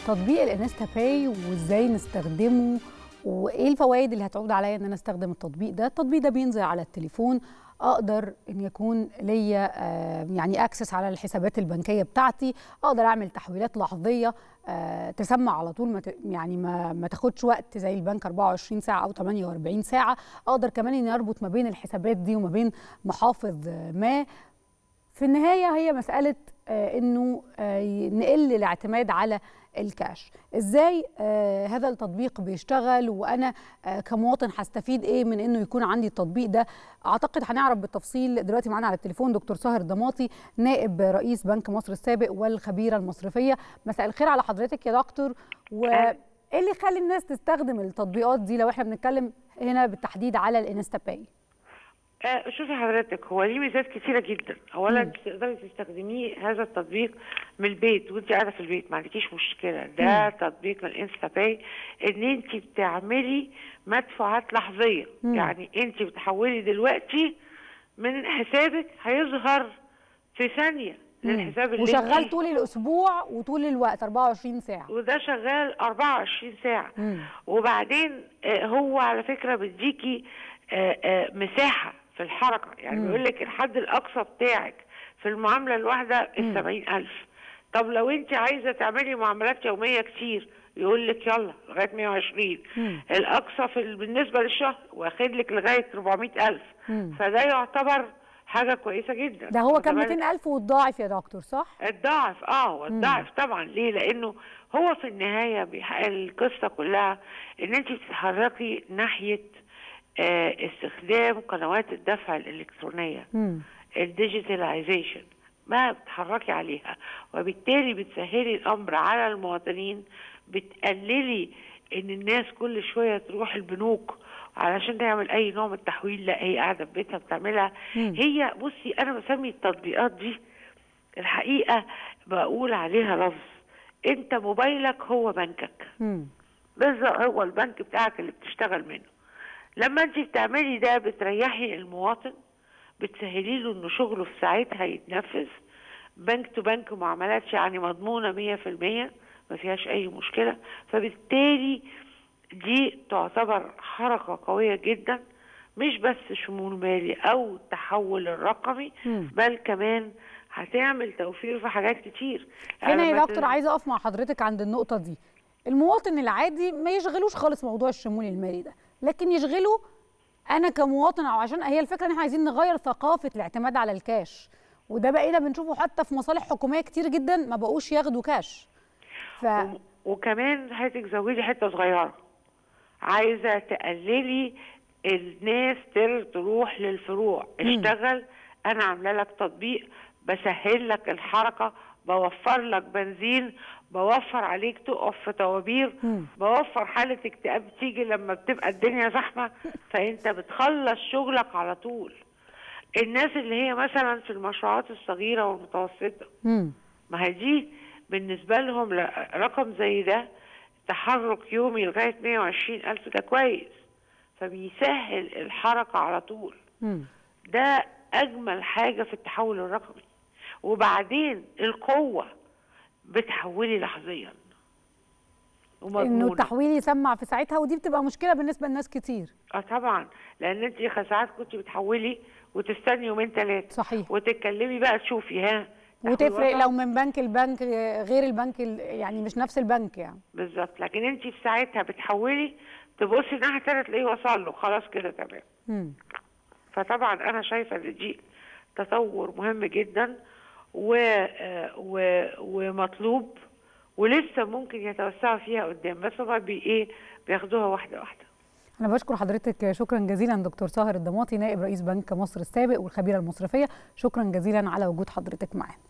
تطبيق الانستا باي وازاي نستخدمه وايه الفوائد اللي هتعود عليا ان انا استخدم التطبيق ده التطبيق ده بينزل على التليفون اقدر ان يكون ليا آه، يعني اكسس على الحسابات البنكيه بتاعتي اقدر اعمل تحويلات لحظيه آه، تسمع على طول ما ت- يعني ما ما تاخدش وقت زي البنك 24 ساعه او 48 ساعه اقدر كمان اني اربط ما بين الحسابات دي وما بين محافظ آه، ما في النهاية هي مسألة آه، إنه آه، ي- نقل الاعتماد على الكاش إزاي آه، هذا التطبيق بيشتغل وأنا آه، كمواطن هستفيد إيه من إنه يكون عندي التطبيق ده أعتقد هنعرف بالتفصيل دلوقتي معانا على التليفون دكتور ساهر ضماطي نائب رئيس بنك مصر السابق والخبيرة المصرفية مساء الخير على حضرتك يا دكتور وإيه اللي يخلي الناس تستخدم التطبيقات دي لو إحنا بنتكلم هنا بالتحديد على الانستا باي آه شوفي حضرتك هو ليه ميزات كتيره جدا اولا انت تقدري تستخدميه هذا التطبيق من البيت وانت قاعده في البيت ما عندكيش مشكله ده تطبيق من انستا باي ان انت بتعملي مدفوعات لحظيه مم. يعني انت بتحولي دلوقتي من حسابك هيظهر في ثانيه للحساب اللي وشغال انت- طول الأسبوع وطول الوقت 24 ساعة وده شغال 24 ساعه مم. وبعدين آه، هو على فكره بيديكي آه، آه، مساحه في الحركه يعني مم. بيقول لك الحد الاقصى بتاعك في المعامله الواحده ال 70000 طب لو انت عايزه تعملي معاملات يوميه كتير يقول لك يلا لغايه 120 مم. الاقصى في ال- بالنسبه للشهر واخد لك لغايه 400000 مم. فده يعتبر حاجه كويسه جدا ده هو كان وكمان 200000 والضاعف يا دكتور صح؟ الضعف اه هو الضعف طبعا ليه لانه هو في النهايه بيحقق القصه كلها ان انت بتتحركي ناحيه آه استخدام قنوات الدفع الالكترونيه مم. الديجيتاليزيشن ما بتتحركي عليها وبالتالي بتسهلي الامر على المواطنين بتقللي ان الناس كل شويه تروح البنوك علشان تعمل اي نوع من التحويل لا هي قاعده في بيتها بتعملها مم. هي بصي انا بسمي التطبيقات دي الحقيقه بقول عليها لفظ انت موبايلك هو بنكك مم. بالظبط هو البنك بتاعك اللي بتشتغل منه لما انت بتعملي ده بتريحي المواطن بتسهلي له انه شغله في ساعتها يتنفذ بنك تو بنك معاملات يعني مضمونة مية في المية ما فيهاش اي مشكلة فبالتالي دي تعتبر حركة قوية جدا مش بس شمول مالي او التحول الرقمي مم. بل كمان هتعمل توفير في حاجات كتير هنا يعني يا مثلاً- دكتور عايزه اقف مع حضرتك عند النقطه دي المواطن العادي ما يشغلوش خالص موضوع الشمول المالي ده لكن يشغله انا كمواطن او عشان هي الفكره ان احنا عايزين نغير ثقافه الاعتماد على الكاش وده بقينا بنشوفه حتى في مصالح حكوميه كتير جدا ما بقوش ياخدوا كاش ف و- وكمان هاتك زودي حته صغيره عايزه تقللي الناس تر تروح للفروع اشتغل انا عامله لك تطبيق بسهل لك الحركه بوفر لك بنزين بوفر عليك تقف في طوابير مم. بوفر حاله اكتئاب تيجي لما بتبقى الدنيا زحمه فانت بتخلص شغلك على طول الناس اللي هي مثلا في المشروعات الصغيره والمتوسطه مم. ما هي دي بالنسبة لهم ل- رقم زي ده تحرك يومي لغاية 120 ألف ده كويس فبيسهل الحركة على طول مم. ده أجمل حاجة في التحول الرقمي وبعدين القوة بتحولي لحظيا انه ومضمونة التحويل يسمع في ساعتها ودي بتبقى مشكله بالنسبه لناس كتير اه طبعا لان انت ساعات كنت بتحولي وتستني يومين ثلاثه صحيح وتتكلمي بقى تشوفي ها وتفرق تحويل لو من بنك لبنك غير البنك ال- يعني مش نفس البنك يعني بالظبط لكن انت في ساعتها بتحولي تبصي الناحيه الثانيه تلاقيه وصل له خلاص كده تمام مم. فطبعا انا شايفه ان دي تطور مهم جدا و... آه، و... ومطلوب ولسه ممكن يتوسعوا فيها قدام بس هما بي ايه بياخدوها واحده واحده أنا بشكر حضرتك شكرا جزيلا دكتور ساهر الضماطي نائب رئيس بنك مصر السابق والخبيرة المصرفية شكرا جزيلا على وجود حضرتك معانا